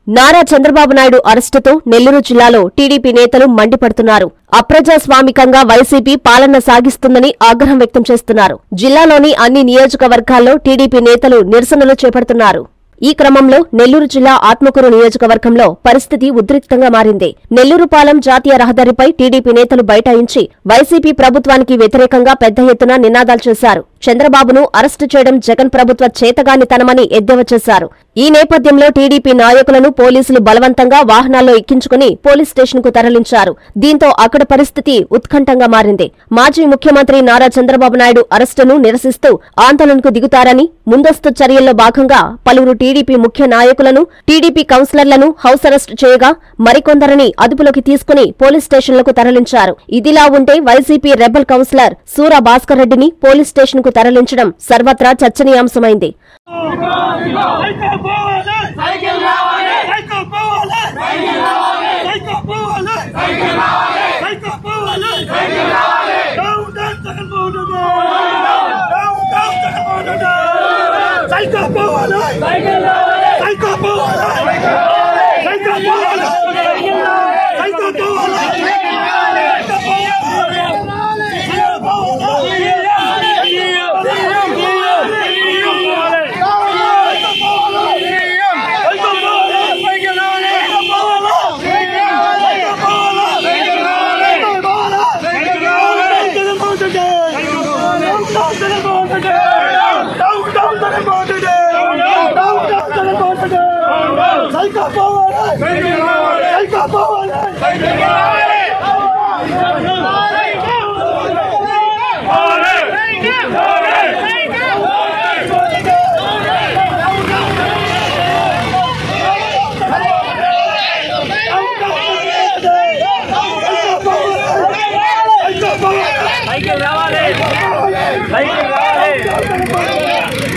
నారా చంద్రబాబు నాయుడు అరెస్టుతో నెల్లూరు జిల్లాలో టీడీపీ నేతలు మండిపడుతున్నారు అప్రజాస్వామికంగా వైసీపీ పాలన సాగిస్తుందని ఆగ్రహం వ్యక్తం చేస్తున్నారు జిల్లాలోని అన్ని నియోజకవర్గాల్లో టీడీపీ నేతలు నిరసనలు చేపడుతున్నారు ఈ క్రమంలో నెల్లూరు జిల్లా ఆత్మకూరు నియోజకవర్గంలో పరిస్థితి ఉద్రిక్తంగా మారింది నెల్లూరుపాలెం జాతీయ రహదారిపై టీడీపీ నేతలు బైఠాయించి వైసీపీ ప్రభుత్వానికి వ్యతిరేకంగా పెద్ద ఎత్తున నినాదాలు చేశారు చంద్రబాబును అరెస్టు చేయడం జగన్ ప్రభుత్వ చేతగానితనమని ఎద్దేవా చేశారు ఈ నేపథ్యంలో టీడీపీ నాయకులను పోలీసులు బలవంతంగా వాహనాల్లో ఎక్కించుకుని పోలీస్ స్టేషన్కు తరలించారు దీంతో అక్కడ పరిస్థితి ఉత్కంఠంగా మారింది మాజీ ముఖ్యమంత్రి నారా చంద్రబాబు నాయుడు అరెస్టును నిరసిస్తూ ఆందోళనకు దిగుతారని ముందస్తు చర్యల్లో భాగంగా పలువురు టీడీపీ ముఖ్య నాయకులను టీడీపీ కౌన్సిలర్లను హౌస్ అరెస్టు చేయగా మరికొందరిని అదుపులోకి తీసుకుని పోలీస్ స్టేషన్లకు తరలించారు ఇదిలా ఉంటే YCP rebel councillor Sura Bhaskar రెడ్డిని పోలీస్ స్టేషన్కు తరలించడం సర్వత్రా చర్చనీయాంశమైంది సైకిల్ పోవాలి సైకిల్ రావాలి సైకిల్ పోవాలి సైకిల్ రావాలి సైకిల్ పోవాలి సైకిల్ రావాలి సైకిల్ పోవాలి సైకిల్ రావాలి down down Jagan Mohan down down Jagan Mohan cycle పోవాలి సైకిల్ రావాలి సైకిల్ పోవాలి సైకిల్ పోవాలి సైకిల్ పోవాలి సైకిల్ రావాలి సైకిల్ రావాలి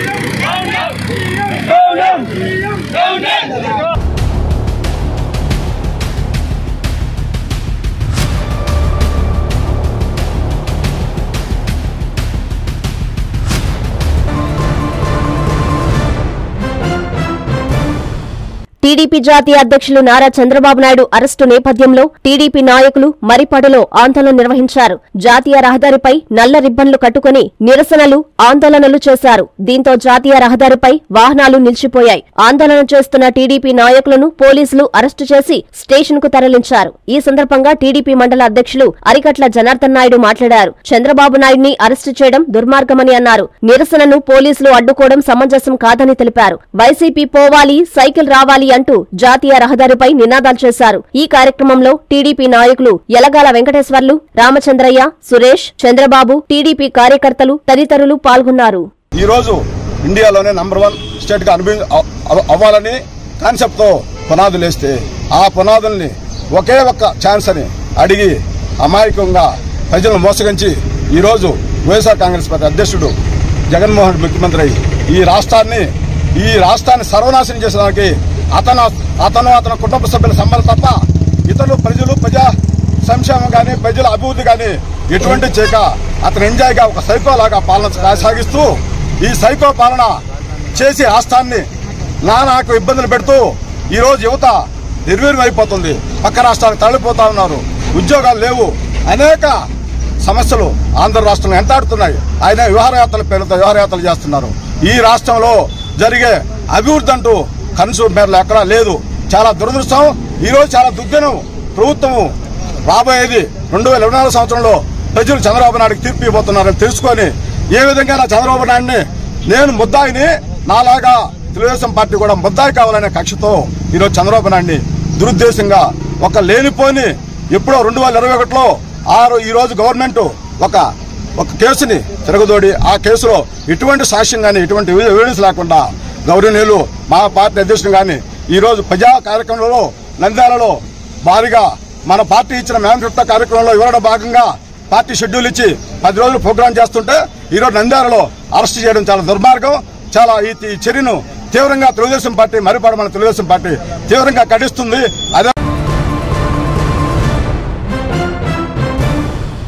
టీడీపీ జాతీయ అధ్యక్షులు నారా చంద్రబాబు నాయుడు అరెస్టు నేపథ్యంలో టీడీపీ నాయకులు మరిపడులో ఆందోళన నిర్వహించారు జాతీయ రహదారిపై నల్ల రిబ్బన్లు కట్టుకుని నిరసనలు ఆందోళనలు చేశారు దీంతో జాతీయ రహదారిపై వాహనాలు నిలిచిపోయాయి ఆందోళన చేస్తున్న టీడీపీ నాయకులను పోలీసులు అరెస్టు చేసి స్టేషన్ కు తరలించారు ఈ సందర్భంగా టీడీపీ మండల అధ్యక్షులు అరికట్ల జనార్దన్ నాయుడు మాట్లాడారు చంద్రబాబు నాయుడిని అరెస్టు చేయడం దుర్మార్గమని అన్నారు నిరసనను పోలీసులు అడ్డుకోవడం సమంజసం కాదని తెలిపారు వైసీపీ పోవాలి సైకిల్ రావాలి అంటూ జాతీయ రహదారిపై నినాదాలు చేశారు ఈ కార్యక్రమంలో టీడీపీ నాయకులు యలగాల వెంకటేశ్వర్లు రామచంద్రయ్య సురేష్ చంద్రబాబు టీడీపీ కార్యకర్తలు తదితరులు పాల్గొన్నారు ఈ రోజు ఇండియాలోనే నంబర్ వన్ స్టేట్ గా అనుభవి అవ- అవ్వాలని కాన్సెప్ట్ తో పునాదులు వేస్తే ఆ పునాదుల్ని ఒకే ఒక్క ఛాన్స్ అని అడిగి అమాయకంగా ప్రజలను మోసగించి ఈ రోజు వైఎస్ఆర్ కాంగ్రెస్ పార్టీ అధ్యక్షుడు జగన్మోహన్ రెడ్డి ముఖ్యమంత్రి అయి ఈ రాష్ట్రాన్ని ఈ రాష్ట్రాన్ని సర్వనాశనం చేసడానికి అతను అతను అతని కుటుంబ సభ్యుల సంబంధం తప్ప ఇతరులు ప్రజలు ప్రజా సంక్షేమం కానీ ప్రజల అభివృద్ధి కానీ ఎటువంటి చేయక అతను ఎంజాయ్గా ఒక సైకో లాగా పాలన కొనసాగిస్తూ ఈ సైకో పాలన చేసి రాష్ట్రాన్ని నానాకు ఇబ్బందులు పెడుతూ ఈ రోజు యువత నిర్వీర్యం అయిపోతుంది పక్క రాష్ట్రానికి తరలిపోతా ఉన్నారు ఉద్యోగాలు లేవు అనేక సమస్యలు ఆంధ్ర రాష్ట్రంలో ఎంటాడుతున్నాయి ఆయన విహారయాత్రల పేరుతో విహారయాత్రలు చేస్తున్నారు ఈ రాష్ట్రంలో జరిగే అభివృద్ధి అంటూ కన్సూ మేరలో ఎక్కడా లేదు చాలా దురదృష్టం ఈ రోజు చాలా దుర్దినం ప్రభుత్వము రాబోయేది రెండు వేల ఇరవై నాలుగు సంవత్సరంలో ప్రజలు చంద్రబాబు నాయుడుకి తీర్పు ఇవ్వబోతున్నారని తెలుసుకొని ఏ విధంగా నా చంద్రబాబు నాయుడిని నేను ముద్దాయిని నాలాగా తెలుగుదేశం పార్టీ కూడా ముద్దాయి కావాలనే కక్షతో ఈరోజు చంద్రబాబు నాయుడిని దురుద్దేశంగా ఒక లేనిపోని ఎప్పుడో రెండు వేల ఇరవై ఒకటిలో ఆరు ఈ రోజు గవర్నమెంట్ ఒక ఒక కేసుని తిరగదోడి ఆ కేసులో ఎటువంటి సాక్ష్యం కానీ ఎటువంటి ఎవిడెన్స్ లేకుండా గౌరవనీయులు మా పార్టీ అధ్యక్షులు కానీ ఈ రోజు ప్రజా కార్యక్రమంలో నంద్యాలలో భారీగా మన పార్టీ ఇచ్చిన మేనిఫెస్టో కార్యక్రమంలో ఇవ్వడం భాగంగా పార్టీ షెడ్యూల్ ఇచ్చి పది రోజులు ప్రోగ్రాం చేస్తుంటే ఈ రోజు నంద్యాలలో అరెస్ట్ చేయడం చాలా దుర్మార్గం చాలా ఈ ఈ చర్యను తీవ్రంగా తెలుగుదేశం పార్టీ మరిపాడు మన తెలుగుదేశం పార్టీ తీవ్రంగా ఖండిస్తుంది అదే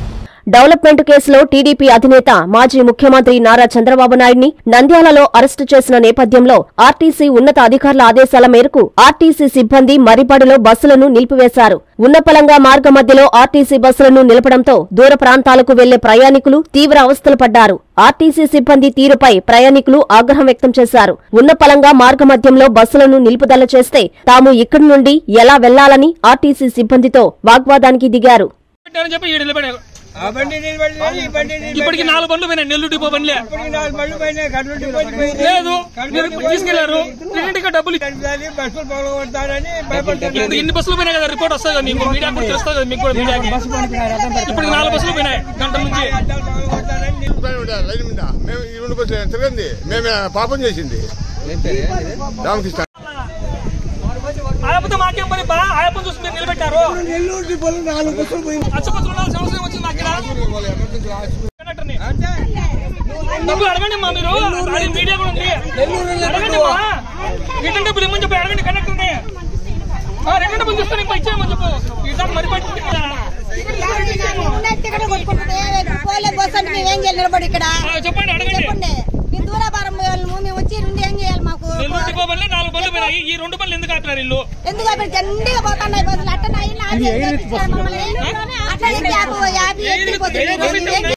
డెవలప్మెంట్ కేసులో టీడీపీ అధినేత మాజీ ముఖ్యమంత్రి నారా చంద్రబాబు నాయుడిని నంద్యాలలో అరెస్టు చేసిన నేపథ్యంలో ఆర్టీసీ ఉన్నత అధికారుల ఆదేశాల మేరకు ఆర్టీసీ సిబ్బంది మర్రిపాడులో బస్సులను నిలిపివేశారు ఉన్నపలంగా మార్గ మధ్యలో ఆర్టీసీ బస్సులను నిలపడంతో దూర ప్రాంతాలకు వెళ్లే ప్రయాణికులు తీవ్ర అవస్థలు పడ్డారు ఆర్టీసీ సిబ్బంది తీరుపై ప్రయాణికులు ఆగ్రహం వ్యక్తం చేశారు ఉన్నపలంగా మార్గమధ్యంలో బస్సులను నిలుపుదల చేస్తే తాము ఇక్కడి నుండి ఎలా వెళ్లాలని ఆర్టీసీ సిబ్బందితో వాగ్వాదానికి దిగారు పెట్టారని చెప్పి ఈడ నిలబడారు ఆ బండి నిలబడలేదు, ఈ బండి నిలబడలేదు. ఇప్పటికి నాలుగు బండ్లు పోయినాయి నెల్లూరు డిపో బండ్లే ఇప్పటికి నాలుగు బండ్లు పోయినాయి, కర్నూలు డిపోకి పోయినాయి. లేదు కర్నూలు మీరు డిపోకి తీసుకెళ్లారు పోయినాయి. రెండింటికి డబ్బులు ఇచ్చారు. కర్నూలు బస్సులు పోగొడతారని భయపడుతున్నారు. ఇప్పుడు ఇన్ని బస్సులు పోయినాయి కదా రిపోర్ట్ వస్తుంది కదా మీకు మీడియా కూడా తెలుస్తుంది కదా మీకు కూడా మీడియాకి ఇప్పటికి నాలుగు బస్సులు పోయినాయి గంటల నుంచి అద్దాలు పగలగొడతారని పైన ఉండే లైన్ మీద మేము ఈ రెండు బస్సులు తిరగండి మేము పాపం చేసింది రామకృష్ణ ఆయప్పతో మాకేం పని బా ఆయప్పని చూసి మీరు నిలబెట్టారు నెల్లూరు డిపోలో నాలుగు బస్సులు పోయినాయి. అచ్చపత్రులు ఉండాల్సిన అవసరం వచ్చింది నాకు ఇక్కడ కండక్టర్ని. డబ్బులు అడగండి మా మీరు అది మీడియా కూడా ఉంది అడగండి మా రిటర్న్ డబ్బులు ఇమ్మని చెప్పి అడగండి కండక్టర్ని ఆ, రిటర్న్ డబ్బులు తీసుకొని ఇంకా ఇచ్చేయమని చెప్పు ఇట్లా మరి పట్టి టికెట్ కొట్టుకుంటుంటే పోలే బస్ అంటే మేము ఏం చేయాలి నిలబడి ఇక్కడ చెప్పండి అడగండి చెప్పండి మేము దూరాభారం వాళ్ళము మేము వచ్చి నుండి ఏం చేయాలి మాకు నెల్లూరు డిపో బండ్లే నాలుగు బండ్లు పోయినాయి ఈ రెండు బండ్లు ఎందుకు ఆపినారు ఇల్లు ఎందుకు అక్కడ చండిగా పోతున్నాయి బస్సులు అట్ట నాయి నాది మమ్మల్ని అట్లా చెప్పి యాభై యాభై ఎత్తిపోతుంది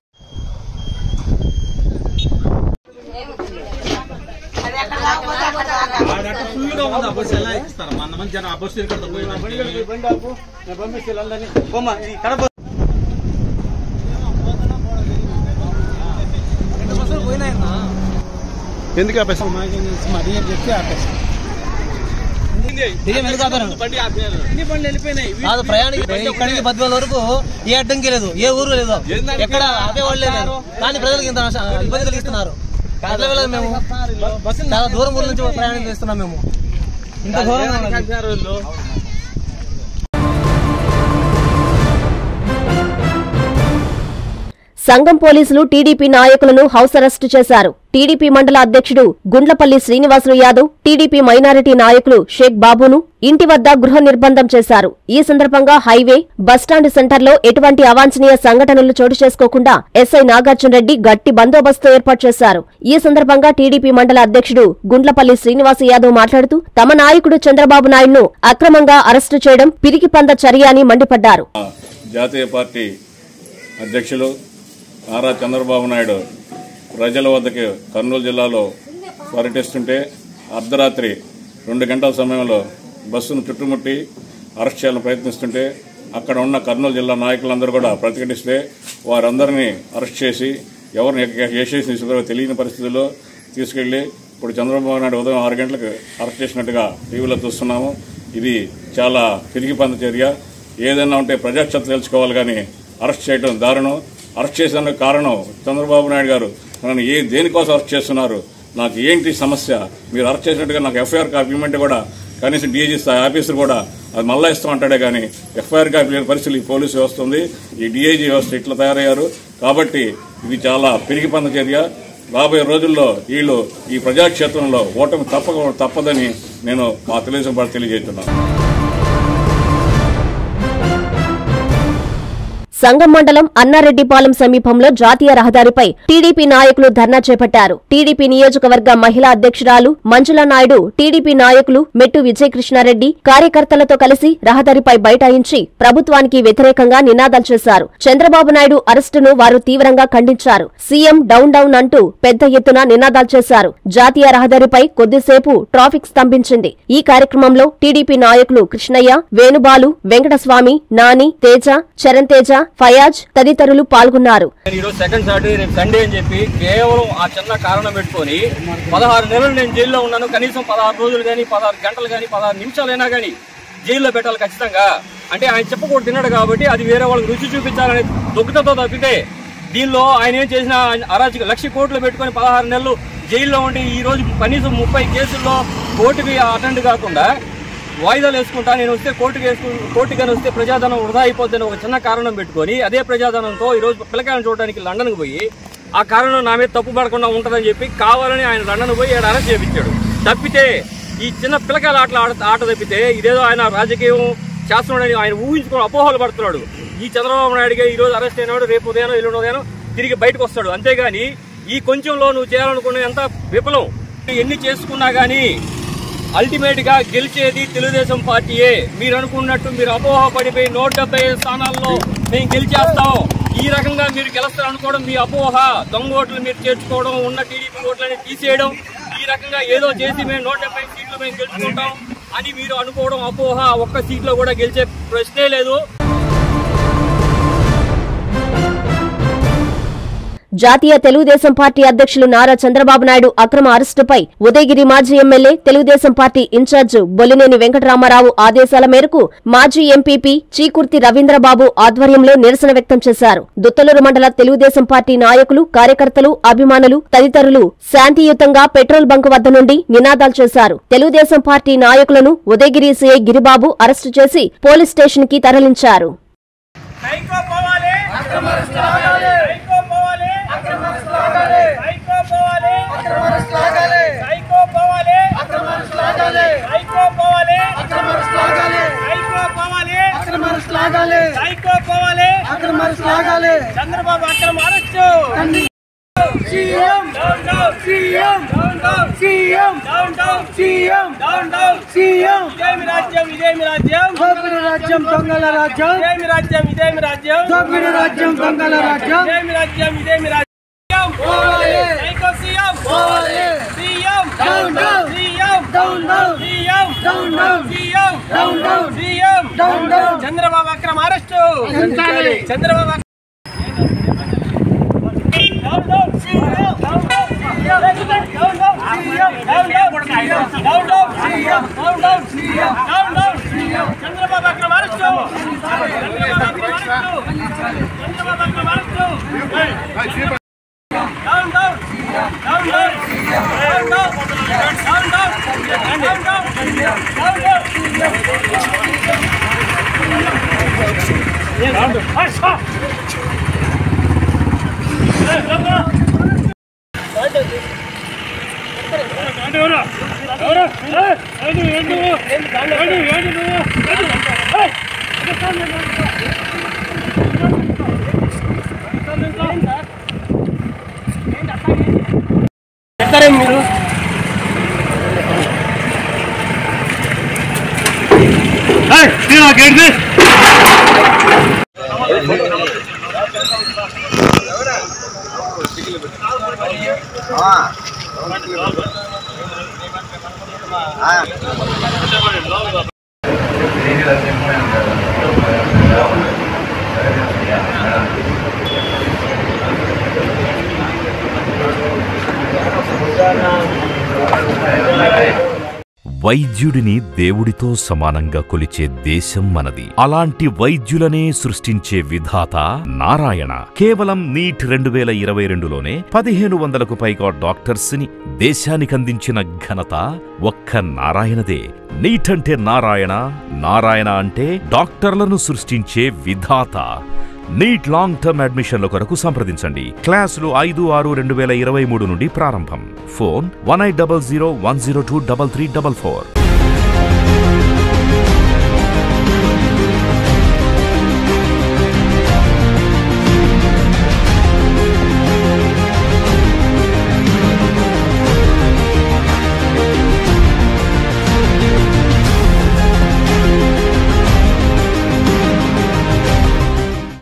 ఎందుకు ఆపేస్తాం కాదు ప్రయాణికి ఇక్కడికి పద్వేల వరకు ఏ అడ్డంకి లేదు ఏ ఊరు లేదు ఎక్కడ ఆపే వాళ్ళే లేరు కానీ ప్రజలకు ఇంత నష్ట- ఇబ్బంది కలిగిస్తున్నారు ఎట్లా వెళ్ళాలి మేము చాలా దూరం ఊరు నుంచి ప్రయాణం చేస్తున్నాం మేము ఇంత దూరం సంఘం పోలీసులు టీడీపీ నాయకులను హౌస్ అరెస్టు చేశారు టీడీపీ మండల అధ్యక్షుడు గుండ్లపల్లి శ్రీనివాసులు యాదవ్ టీడీపీ మైనారిటీ నాయకులు షేక్ బాబును ఇంటి వద్ద గృహ నిర్బంధం చేశారు ఈ సందర్భంగా హైవే బస్టాండ్ సెంటర్లో ఎటువంటి అవాంఛనీయ సంఘటనలు చోటు చేసుకోకుండా ఎస్ఐ నాగార్జునరెడ్డి గట్టి బందోబస్తు ఏర్పాటు చేశారు ఈ సందర్భంగా టీడీపీ మండల అధ్యక్షుడు గుండ్లపల్లి శ్రీనివాస యాదవ్ మాట్లాడుతూ తమ నాయకుడు చంద్రబాబు నాయుడును అక్రమంగా అరెస్టు చేయడం పిరికిపంద చర్య అని మండిపడ్డారు జాతీయ పార్టీ అధ్యక్షులు నారా చంద్రబాబు నాయుడు ప్రజల వద్దకు కర్నూలు జిల్లాలో పర్యటిస్తుంటే అర్ధరాత్రి రెండు గంటల సమయంలో బస్సును చుట్టుముట్టి అరెస్ట్ చేయాలని ప్రయత్నిస్తుంటే అక్కడ ఉన్న కర్నూలు జిల్లా నాయకులందరూ కూడా ప్రతిఘటిస్తే వారందరినీ అరెస్ట్ చేసి ఎవరిని ఏ చేసి తీసుకురావో తెలియని పరిస్థితుల్లో తీసుకెళ్లి ఇప్పుడు చంద్రబాబు నాయుడు ఉదయం ఆరు గంటలకు అరెస్ట్ చేసినట్టుగా టీవీలో చూస్తున్నాము ఇది చాలా పిరిగి పంద చర్య ఏదైనా ఉంటే ప్రజాక్షత తెలుసుకోవాలి కానీ అరెస్ట్ చేయడం దారుణం అరెస్ట్ చేసిన కారణం చంద్రబాబు నాయుడు గారు నన్ను ఏ దేనికోసం అరెస్ట్ చేస్తున్నారు నాకు ఏంటి సమస్య మీరు అరెస్ట్ చేసినట్టుగా నాకు ఎఫ్ఐఆర్ కాపీ ఇవ్వమంటే కూడా కనీసం డీజీ స్థాయి ఆఫీసర్ కూడా అది మళ్ళా ఇస్తామంటాడే కానీ ఎఫ్ఐఆర్ కాపీ లేని పరిస్థితులు ఈ పోలీసు వ్యవస్థ ఉంది ఈ డిఐజీ వ్యవస్థ ఇట్లా తయారయ్యారు కాబట్టి ఇది చాలా పిరిగిపంద చర్య రాబోయే రోజుల్లో వీళ్ళు ఈ ప్రజాక్షేత్రంలో ఓటమి తప్పక తప్పదని నేను మా తెలుగుదేశం పార్టీ తెలియజేస్తున్నాను సంగం మండలం అన్నారెడ్డిపాలెం సమీపంలో జాతీయ రహదారిపై టీడీపీ నాయకులు ధర్నా చేపట్టారు టీడీపీ నియోజకవర్గ మహిళా అధ్యక్షురాలు మంజులా నాయుడు టీడీపీ నాయకులు మెట్టు విజయకృష్ణారెడ్డి కార్యకర్తలతో కలిసి రహదారిపై బైఠాయించి ప్రభుత్వానికి వ్యతిరేకంగా నినాదాలు చేశారు చంద్రబాబు నాయుడు అరెస్టును వారు తీవ్రంగా ఖండించారు సీఎం డౌన్ డౌన్ అంటూ పెద్ద ఎత్తున నినాదాలు చేశారు జాతీయ రహదారిపై కొద్దిసేపు ట్రాఫిక్ స్తంభించింది ఈ కార్యక్రమంలో టీడీపీ నాయకులు కృష్ణయ్య వేణుబాలు వెంకటస్వామి నాని తేజ చరణ్ తేజ ఫయాజ్ తదితరులు పాల్గొన్నారు నేను ఈరోజు సెకండ్ సాటర్డే రేపు సండే అని చెప్పి కేవలం ఆ చిన్న కారణం పెట్టుకొని పదహారు నెలలు నేను జైల్లో ఉన్నాను కనీసం పదహారు రోజులు కానీ పదహారు గంటలు కానీ పదహారు నిమిషాలైనా కానీ జైల్లో పెట్టాలి ఖచ్చితంగా అంటే ఆయన చెప్పకూడదు తిన్నాడు కాబట్టి అది వేరే వాళ్ళకి రుచి చూపించాలనే దుగ్ధతో తప్పితే దీనిలో ఆయన ఏం చేసిన అరాజక లక్ష కోట్లు పెట్టుకొని పదహారు నెలలు జైల్లో ఉండి ఈ రోజు కనీసం ముప్పై కేసుల్లో కోర్టుకి అటెండ్ కాకుండా వాయిదాలు వేసుకుంటా నేను వస్తే కోర్టుకి వేసుకు కోర్టుకి వస్తే ప్రజాధనం వృధా అయిపోద్దని ఒక చిన్న కారణం పెట్టుకొని అదే ప్రజాధనంతో ఈ రోజు పిల్లకాయలను చూడడానికి లండన్కి పోయి ఆ కారణం నా మీద తప్పు పడకుండా ఉంటుందని చెప్పి కావాలని ఆయన లండన్ పోయి ఆడ అరెస్ట్ చేయించాడు తప్పితే ఈ చిన్న పిల్లకాయల ఆటలు ఆట ఆట తప్పితే ఇదేదో ఆయన రాజకీయం చేస్తున్నాడని ఆయన ఊహించుకొని అపోహలు పడుతున్నాడు ఈ చంద్రబాబు నాయుడుగా ఈ రోజు అరెస్ట్ అయినాడు రేపు ఉదయం ఎల్లుండి ఉదయం తిరిగి బయటకు వస్తాడు అంతేగాని ఈ కొంచెంలో నువ్వు చేయాలనుకునే ఎంత విఫలం ఎన్ని చేసుకున్నా గానీ అల్టిమేట్ గా గెలిచేది తెలుగుదేశం పార్టీయే మీరు అనుకున్నట్టు మీరు అపోహ పడిపోయి నూట డెబ్బై ఐదు స్థానాల్లో మేము గెలిచేస్తాం ఈ రకంగా మీరు గెలుస్తారు అనుకోవడం మీ అపోహ దొంగ ఓట్లు మీరు చేర్చుకోవడం ఉన్న టీడీపీ ఓట్లని తీసేయడం ఈ రకంగా ఏదో చేసి మేము నూట డెబ్బై సీట్లు మేము గెలుచుకుంటాం అని మీరు అనుకోవడం అపోహ ఒక్క సీట్లో కూడా గెలిచే ప్రశ్నే లేదు జాతీయ తెలుగుదేశం పార్టీ అధ్యక్షులు నారా చంద్రబాబు నాయుడు అక్రమ అరెస్టుపై ఉదయగిరి మాజీ MLA Telugu Desam party in charge Bollineni Venkataramarao ఆదేశాల మేరకు మాజీ ఎంపీపీ చీకుర్తి రవీంద్రబాబు ఆధ్వర్యంలో నిరసన వ్యక్తం చేశారు దుత్తలూరు మండల తెలుగుదేశం పార్టీ నాయకులు కార్యకర్తలు అభిమానులు తదితరులు శాంతియుతంగా పెట్రోల్ బంక్ వద్ద నుండి నినాదాలు చేశారు తెలుగుదేశం పార్టీ నాయకులను ఉదయగిరి సీఐ గిరిబాబు అరెస్టు చేసి పోలీస్ స్టేషన్ కి తరలించారు సైకో పోవాలి సైకో పోవాలి సైకో పోవాలి సైకో పోవాలి సైకో పోవాలి సైకో పోవాలి సైకో పోవాలి చంద్రబాబు అక్రమ arrest CM down down CM down down CM down down CM down down CM ఇదేమి రాజ్యం ఇదేమి రాజ్యం దోపిడి రాజ్యం దొంగల రాజ్యం ఇదేమి రాజ్యం ఇదేమి రాజ్యం దోపిడి రాజ్యం దొంగల రాజ్యం ఇదేమి రాజ్యం ఇదేమి రాజ్యం psycho CM CM down down CM down down CM down down CM down down CM down down Chandrababu అక్రమ arrest Chandrababu down down CM down down CM down down CM down down CM down down CM down down CM down down CM Chandrababu అక్రమ arrest Chandrababu అక్రమ arrest Chandrababu అక్రమ arrest down down down down down down down down down down మీరు వైద్యుడిని దేవుడితో సమానంగా కొలిచే దేశం మనది అలాంటి వైద్యులనే సృష్టించే విధాత నారాయణ కేవలం నీట్ రెండు వేల ఇరవై రెండులోనే పదిహేను వందలకు పైగా డాక్టర్స్ ని దేశానికందించిన ఘనత ఒక్క నారాయణదే నీట్ అంటే నారాయణ నారాయణ అంటే డాక్టర్లను సృష్టించే విధాత నీట్ లాంగ్ టర్మ్ అడ్మిషన్ల కొరకు సంప్రదించండి క్లాసులు ఐదు ఆరు రెండు వేల ఇరవై మూడు నుండి ప్రారంభం phone one eight double zero one zero two double three double four